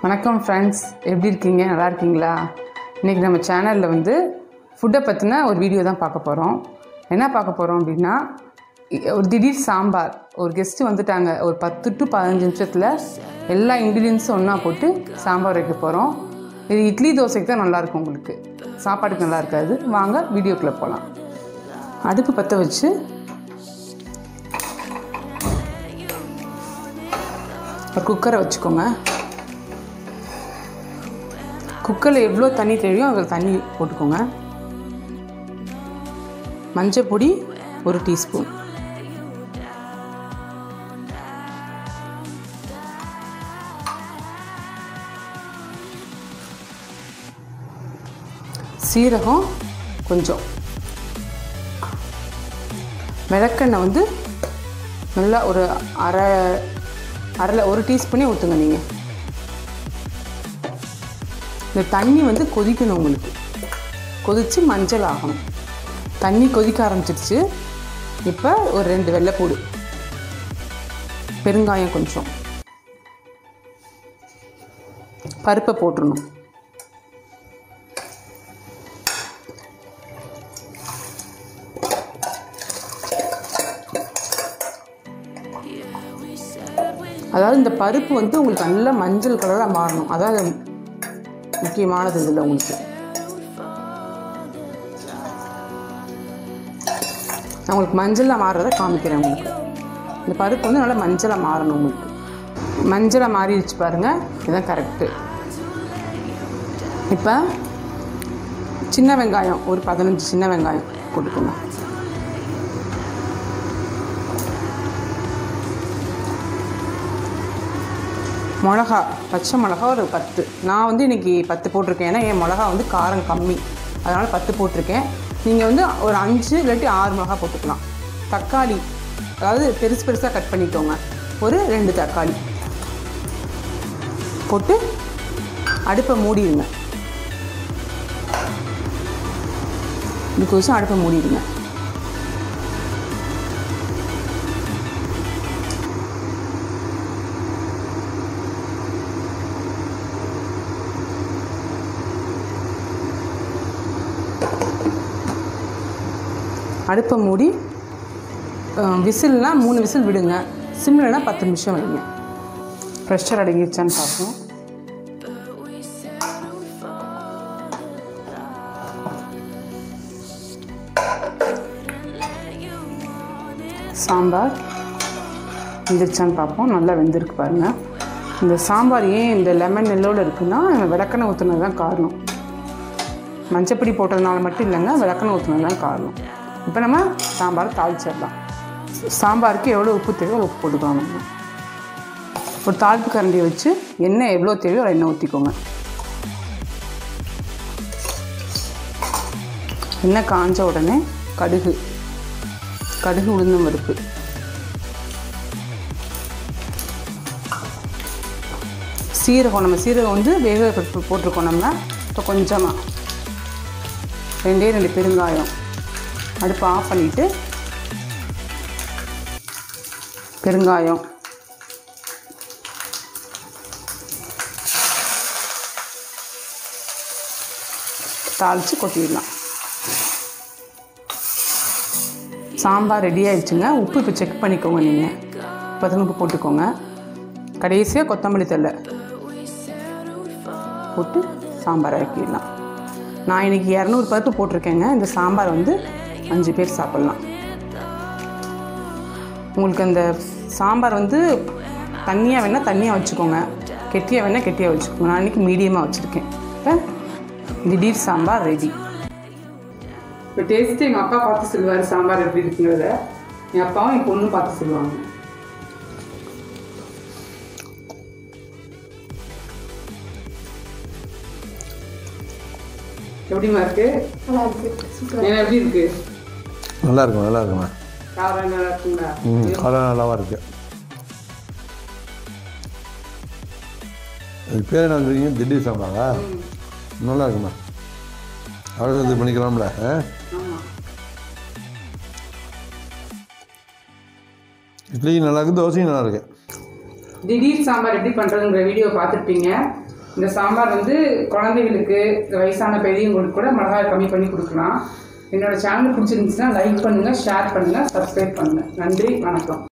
வணக்கம் ஃப்ரெண்ட்ஸ் எப்படி இருக்கீங்க நல்லா இருக்கீங்களா இன்றைக்கி நம்ம சேனலில் வந்து ஃபுட்டை பற்றின ஒரு வீடியோ தான் பார்க்க போகிறோம் என்ன பார்க்க போகிறோம் அப்படின்னா இ- ஒரு திடீர் சாம்பார் ஒரு கெஸ்ட்டு வந்துட்டாங்க ஒரு பத்து டு பதினஞ்சு நிமிஷத்தில் எல்லா இன்க்ரீடியன்ஸும் ஒன்றா போட்டு சாம்பார் வைக்க போகிறோம் இது இட்லி தோசைக்கு தான் நல்லாயிருக்கும் உங்களுக்கு சாப்பாட்டுக்கு நல்லா இருக்காது வாங்க வீடியோக்குள்ளே போகலாம் அடுப்பு பற்ற வச்சு ஒரு குக்கரை வச்சுக்கோங்க குக்கரில் எவ்வளோ தண்ணி தேவையோ அதில் தண்ணி போட்டுக்கோங்க மஞ்சள் பொடி ஒரு டீஸ்பூன் சீரகம் கொஞ்சம் விளக்கெண்ணெய் வந்து நல்லா ஒரு அரை அரை ஒரு டீஸ்பூனே ஊற்றுங்க நீங்கள் இந்த தண்ணி வந்து கொதிக்கணும் உங்களுக்கு கொதித்து மஞ்சள் ஆகணும் தண்ணி கொதிக்க ஆரம்பிச்சிருச்சு இப்போ ஒரு ரெண்டு வெள்ளைப்பூடு பெருங்காயம் கொஞ்சம் பருப்பை போட்டுடணும் அதாவது இந்த பருப்பு வந்து உங்களுக்கு நல்ல மஞ்சள் கலராக மாறணும் அதாவது முக்கியமானது இதில் உங்களுக்கு நான் உங்களுக்கு மஞ்சளாக மாறுறத காமிக்கிறேன் உங்களுக்கு இந்த பருப்பு வந்து நல்லா மஞ்சளாக மாறணும் உங்களுக்கு மஞ்சளாக மாறிடுச்சு பாருங்கள் இதுதான் கரெக்டு இப்போ சின்ன வெங்காயம் ஒரு பதினஞ்சு சின்ன வெங்காயம் போட்டுக்கோங்க மிளகா பச்சை மிளகா ஒரு பத்து நான் வந்து இன்றைக்கி பத்து போட்டிருக்கேன் ஏன்னா என் மிளகா வந்து காரம் கம்மி அதனால் பத்து போட்டிருக்கேன் நீங்கள் வந்து ஒரு அஞ்சு இல்லாட்டி ஆறு மிளகா போட்டுக்கலாம் தக்காளி அதாவது பெருசு பெருசாக கட் பண்ணிக்கோங்க ஒரு ரெண்டு தக்காளி போட்டு அடுப்பை மூடிடுங்க இது கொஞ்சம் அடுப்பை மூடிடுங்க அடுப்பை மூடி விசில்னால் மூணு விசில் விடுங்க சிம்லனா பத்து நிமிஷம் வைங்க ப்ரெஷர் அடங்கிருச்சான்னு பார்ப்போம் சாம்பார் வெந்துருச்சான்னு பார்ப்போம் நல்லா வெந்திருக்கு பாருங்கள் இந்த சாம்பார் ஏன் இந்த லெமன் எல்லோவில் இருக்குன்னா விளக்கெண்ணெய் ஊற்றுனது தான் காரணம் மஞ்சப்பொடி போட்டதுனால மட்டும் இல்லைங்க விளக்கெண்ணெய் ஊற்றுனது தான் காரணம் இப்போ நம்ம சாம்பார் தாளிச்சிடலாம் சாம்பாருக்கு எவ்வளோ உப்பு தேவையோ அவ்வளோ உப்பு போட்டுக்கலாம் நம்ம ஒரு தாளிப்பு கரண்டியை வச்சு எண்ணெய் எவ்வளோ தேவையோ அவ்வளோ எண்ணெய் ஊற்றிக்கோங்க எண்ணெய் காஞ்ச உடனே கடுகு கடுகு உளுந்தம் பருப்பு சீரகம் நம்ம சீரகம் வந்து வேக பருப்பு போட்டிருக்கோம் நம்ம இப்போ கொஞ்சமாக ரெண்டே ரெண்டு பெருங்காயம் அடுப்பை ஆஃப் பண்ணிவிட்டு பெருங்காயம் தாளித்து கொட்டிடலாம் சாம்பார் ரெடி ஆயிடுச்சுங்க உப்பு இப்போ செக் பண்ணிக்கோங்க நீங்கள் பதங்க உப்பு போட்டுக்கோங்க கடைசியாக கொத்தமல்லி தழை போட்டு சாம்பார் இறக்கிடலாம் நான் இன்னைக்கு இரநூறு பருப்பு போட்டிருக்கேங்க இந்த சாம்பார் வந்து அஞ்சு பேர் சாப்பிட்லாம் உங்களுக்கு அந்த சாம்பார் வந்து தண்ணியாக வேணால் தண்ணியாக வச்சுக்கோங்க கெட்டியாக வேணால் கெட்டியாக வச்சுக்கோங்க நான் இன்றைக்கி மீடியமாக வச்சுருக்கேன் இப்போ திடீர் சாம்பார் ரெடி இப்போ டேஸ்ட்டு எங்கள் அப்பா பார்த்து சொல்லுவார் சாம்பார் எப்படி இருக்குங்கிறத என் அப்பாவும் என் பொண்ணும் பார்த்து சொல்லுவாங்க எப்படிமா இருக்கு ஏன்னா எப்படி இருக்கு நல்லா இருக்கும் நல்லா இருக்குண்ணா காரம் நல்லா இருக்குங்களா ம் காரம் நல்லாவா இருக்கு அது பேர் என்ன வச்சுருக்கீங்க திடீர் சாம்பாரா நல்லா இருக்குண்ணா அவ்வளோ இது பண்ணிக்கலாம்ல ஆ ஆமாம் இட்லியும் நல்லா இருக்குது தோசையும் நல்லா இருக்கு திடீர் சாம்பார் எப்படி பண்ணுறதுங்கிற வீடியோ பார்த்துருப்பீங்க இந்த சாம்பார் வந்து குழந்தைகளுக்கு இந்த வயசான பெரியவங்களுக்கு கூட மிளகாய் கம்மி பண்ணி கொடுக்கலாம் என்னோட சேனல் பிடிச்சிருந்துச்சுன்னா லைக் பண்ணுங்கள் ஷேர் பண்ணுங்கள் சப்ஸ்கிரைப் பண்ணுங்கள் நன்றி வணக்கம்